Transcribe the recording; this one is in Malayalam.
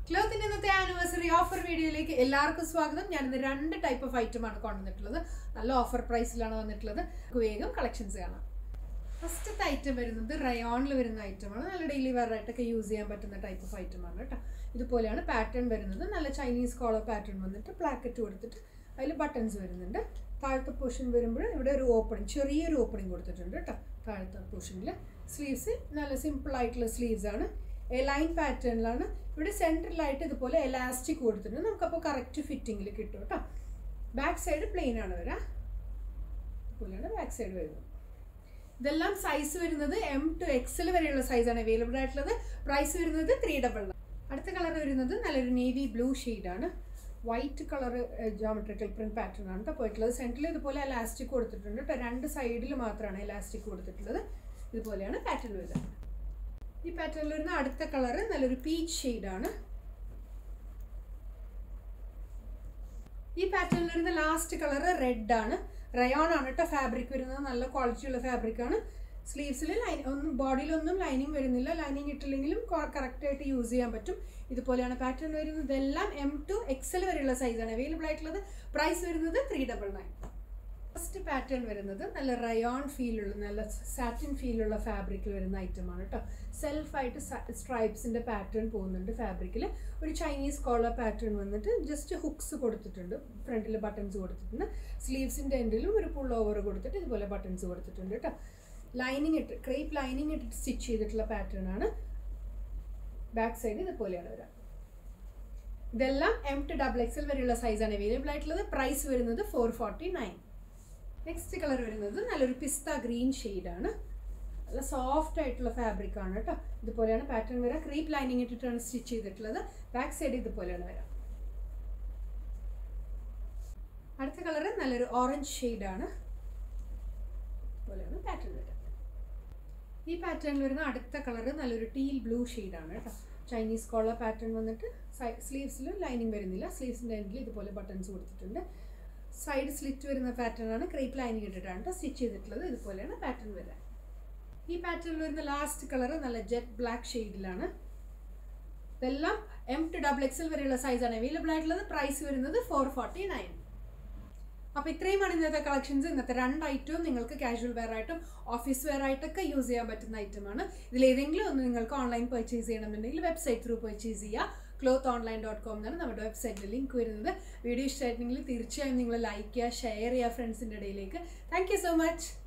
ക്ലോത്തിന്റെ ഇന്നത്തെ ആനിവേഴ്സറി ഓഫർ വീഡിയോയിലേക്ക് എല്ലാവർക്കും സ്വാഗതം ഞാൻ ഇന്ന് രണ്ട് ടൈപ്പ് ഓഫ് ഐറ്റമാണ് കൊണ്ടുവന്നിട്ടുള്ളത് നല്ല ഓഫർ പ്രൈസിലാണ് വന്നിട്ടുള്ളത് നമുക്ക് വേഗം കളക്ഷൻസ് കാണാം ഫസ്റ്റത്തെ ഐറ്റം വരുന്നത് റയോണിൽ വരുന്ന ഐറ്റമാണ് നല്ല ഡെയിലി വെയർ ആയിട്ടൊക്കെ യൂസ് ചെയ്യാൻ പറ്റുന്ന ടൈപ്പ് ഓഫ് ഐറ്റമാണ് കേട്ടോ ഇതുപോലെയാണ് പാറ്റേൺ വരുന്നത് നല്ല ചൈനീസ് കോളർ പാറ്റേൺ വന്നിട്ട് പ്ലാക്കറ്റ് കൊടുത്തിട്ട് അതിൽ ബട്ടൺസ് വരുന്നുണ്ട് താഴത്തെ പോർഷൻ വരുമ്പോൾ ഇവിടെ ഒരു ഓപ്പണിങ് ചെറിയൊരു ഓപ്പണിങ് കൊടുത്തിട്ടുണ്ട് കേട്ടോ താഴത്തെ പോർഷനിൽ സ്ലീവ്സ് നല്ല സിമ്പിൾ ആയിട്ടുള്ള സ്ലീവ്സ് ആണ് എ ലൈൻ പാറ്റേണിലാണ് ഇവിടെ സെൻറ്ററിലായിട്ട് ഇതുപോലെ എലാസ്റ്റിക് കൊടുത്തിട്ടുണ്ട് നമുക്കപ്പോൾ കറക്റ്റ് ഫിറ്റിങ്ങിൽ കിട്ടും കേട്ടോ ബാക്ക് സൈഡ് പ്ലെയിൻ ആണ് വരാം ഇതുപോലെയാണ് ബാക്ക് സൈഡ് വരുന്നത് ഇതെല്ലാം സൈസ് വരുന്നത് എം ടു എക്സൽ വരെയുള്ള സൈസാണ് അവൈലബിൾ ആയിട്ടുള്ളത് പ്രൈസ് വരുന്നത് ത്രീ ഡബിൾ അടുത്ത കളർ വരുന്നത് നല്ലൊരു നേവി ബ്ലൂ ആണ് white colour geometrical print pattern ആണ് കേട്ടോ പോയിട്ടുള്ളത് സെൻറ്ററിൽ ഇതുപോലെ എലാസ്റ്റിക് കൊടുത്തിട്ടുണ്ട് കേട്ടോ രണ്ട് സൈഡിൽ മാത്രമാണ് എലാസ്റ്റിക് കൊടുത്തിട്ടുള്ളത് ഇതുപോലെയാണ് പാറ്റേൺ വരുന്നത് ഈ പാറ്റേണിൽ വരുന്ന അടുത്ത കളർ നല്ലൊരു പീച്ച് ആണ് ഈ പാറ്റേണിൽ വരുന്ന ലാസ്റ്റ് കളർ റെഡ് ആണ് റയോൺ ആണ് കേട്ടോ ഫാബ്രിക് വരുന്നത് നല്ല ക്വാളിറ്റി ഉള്ള ഫാബ്രിക് ആണ് സ്ലീവ്സിൽ ലൈൻ ഒന്നും ബോഡിയിലൊന്നും ലൈനിങ് വരുന്നില്ല ലൈനിങ് ഇട്ടില്ലെങ്കിലും കറക്റ്റ് ആയിട്ട് യൂസ് ചെയ്യാൻ പറ്റും ഇതുപോലെയാണ് പാറ്റേൺ വരുന്നത് ഇതെല്ലാം എം ടു എക്സൽ വരെയുള്ള സൈസാണ് അവൈലബിൾ ആയിട്ടുള്ളത് പ്രൈസ് വരുന്നത് three double nine first pattern വരുന്നത് നല്ല റയോൺ ഫീലുള്ള നല്ല സാറ്റിൻ ഫീലുള്ള ഫാബ്രിക്കിൽ വരുന്ന ഐറ്റമാണ് കേട്ടോ സെൽഫായിട്ട് സ്ട്രൈപ്സിൻ്റെ പാറ്റേൺ പോകുന്നുണ്ട് ഫാബ്രിക്കിൽ ഒരു ചൈനീസ് കോളർ പാറ്റേൺ വന്നിട്ട് ജസ്റ്റ് ഹുക്സ് കൊടുത്തിട്ടുണ്ട് ഫ്രണ്ടിൽ ബട്ടൺസ് കൊടുത്തിട്ടുണ്ട് സ്ലീവ്സിൻ്റെ എൻഡിലും ഒരു പുൾ ഓവർ കൊടുത്തിട്ട് ഇതുപോലെ ബട്ടൺസ് കൊടുത്തിട്ടുണ്ട് കേട്ടോ ലൈനിങ് ഇട്ട് ക്രേപ്പ് ലൈനിങ് ഇട്ടിട്ട് സ്റ്റിച്ച് ചെയ്തിട്ടുള്ള പാറ്റേൺ ആണ് ബാക്ക് സൈഡ് ഇതുപോലെയാണ് വരാം ഇതെല്ലാം എം ടു ഡബിൾ എക്സൽ വരെയുള്ള സൈസാണ് അവൈലബിൾ ആയിട്ടുള്ളത് പ്രൈസ് വരുന്നത് four forty nine next colour വരുന്നത് നല്ലൊരു പിസ്ത ഗ്രീൻ ആണ് നല്ല സോഫ്റ്റ് ആയിട്ടുള്ള ഫാബ്രിക് ആണ് കേട്ടോ ഇതുപോലെയാണ് പാറ്റേൺ വരാം ക്രീപ്പ് ലൈനിങ് ഇട്ടിട്ടാണ് സ്റ്റിച്ച് ചെയ്തിട്ടുള്ളത് ബാക്ക് സൈഡ് ഇതുപോലെയാണ് വരാം അടുത്ത കളർ നല്ലൊരു ഓറഞ്ച് ആണ് ഇതുപോലെയാണ് പാറ്റേൺ വരാം ഈ പാറ്റേണിൽ വരുന്ന അടുത്ത കളർ നല്ലൊരു ടീൽ ബ്ലൂ ആണ് കേട്ടോ ചൈനീസ് കോളർ പാറ്റേൺ വന്നിട്ട് സ്ലീവ്സിൽ ലൈനിങ് വരുന്നില്ല സ്ലീവ്സിൻ്റെ എൻഡിൽ ഇതുപോലെ ബട്ടൺസ് കൊടുത്തിട്ടുണ്ട് സൈഡ് സ്ലിറ്റ് വരുന്ന പാറ്റേൺ ആണ് ക്രേപ്പ് ലൈനിങ് ഇട്ടിട്ടാണ് സ്റ്റിച്ച് ചെയ്തിട്ടുള്ളത് ഇതുപോലെയാണ് പാറ്റേൺ വരാൻ ഈ പാറ്റേണിൽ വരുന്ന ലാസ്റ്റ് കളർ നല്ല ജെറ്റ് ബ്ലാക്ക് ഷെയ്ഡിലാണ് ഇതെല്ലാം എം ടു ഡബിൾ എക്സൽ വരെയുള്ള സൈസാണ് അവൈലബിൾ ആയിട്ടുള്ളത് പ്രൈസ് വരുന്നത് ഫോർ ഫോർട്ടി നയൻ അപ്പോൾ ഇത്രയുമാണ് ഇന്നത്തെ കളക്ഷൻസ് ഇന്നത്തെ രണ്ട് ഐറ്റവും നിങ്ങൾക്ക് കാഷ്വൽ വെയർ ആയിട്ടും ഓഫീസ് വെയർ ആയിട്ടൊക്കെ യൂസ് ചെയ്യാൻ പറ്റുന്ന ഐറ്റമാണ് ഇതിലേതെങ്കിലും ഒന്ന് നിങ്ങൾക്ക് ഓൺലൈൻ പർച്ചേസ് ചെയ്യണമെന്നുണ്ടെങ്കിൽ വെബ്സൈറ്റ് ത്രൂ പർച്ചേസ് ചെയ്യുക ക്ലോത്ത് ഓൺലൈൻ ഡോട്ട് കോം എന്നാണ് നമ്മുടെ വെബ്സൈറ്റിൽ ലിങ്ക് വരുന്നത് വീഡിയോ ഇഷ്ടമായിട്ടുണ്ടെങ്കിൽ തീർച്ചയായും നിങ്ങൾ ലൈക്ക് ചെയ്യുക ഷെയർ ചെയ്യുക ഫ്രണ്ട്സിൻ്റെ ഇടയിലേക്ക് താങ്ക് യു സോ മച്ച്